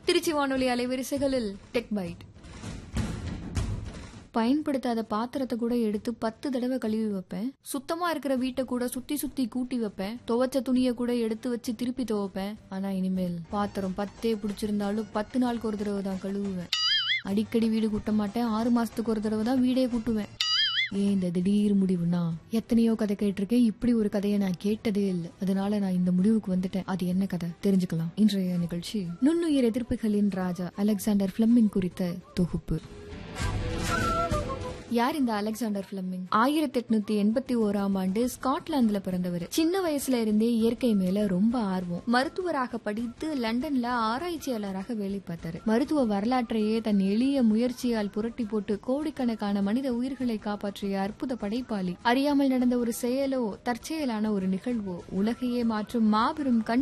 திருச்சி வானொலி அலைவரிசைகளில் tech byte பயன்படுத்தாத பாத்திரத்தை கூட எடுத்து பத்து தடவை கழுவி வைப்பேன் சுத்தமா இருக்கிற வீட்டை கூட சுத்தி சுத்தி கூட்டி வைப்பேன் துவைச்ச துணியை கூட எடுத்து வச்சு திருப்பி துவைப்பேன் ஆனா இனிமேல் பாத்திரம் பத்தே பிடிச்சிருந்தாலும் பத்து நாளுக்கு ஒரு தடவை தான் கழுவுவேன் அடிக்கடி வீடு கூட்ட மாட்டேன் ஆறு மாசத்துக்கு ஒரு தடவை தான் வீடே கூட்டுவேன் ஏன் இந்த திடீர் முடிவுனா எத்தனையோ கதை கேட்டிருக்கேன் இப்படி ஒரு கதையை நான் கேட்டதே இல்லை அதனால நான் இந்த முடிவுக்கு வந்துட்டேன் அது என்ன கதை தெரிஞ்சுக்கலாம் இன்றைய நிகழ்ச்சி நுண்ணுயிர் எதிர்ப்புகளின் ராஜா அலெக்சாண்டர் பிளம்மிங் குறித்த தொகுப்பு யார் இந்த அலெக்சாண்டர் பிளம்மிங் ஆயிரத்தி எட்நூத்தி எண்பத்தி ஓராம் ஆண்டு ஸ்காட்லாந்துல பிறந்தவர் சின்ன வயசுல இருந்தே இயற்கை மேல ரொம்ப ஆர்வம் மருத்துவராக படித்து லண்டன்ல ஆராய்ச்சியாளராக வேலை பார்த்தாரு மருத்துவ வரலாற்றையே தன் எளிய முயற்சியால் புரட்டி போட்டு கோடிக்கணக்கான மனித உயிர்களை காப்பாற்றிய அற்புத படைப்பாளி அறியாமல் நடந்த ஒரு செயலோ தற்செயலான ஒரு நிகழ்வோ உலகையே மாற்றும் மாபெரும் கண்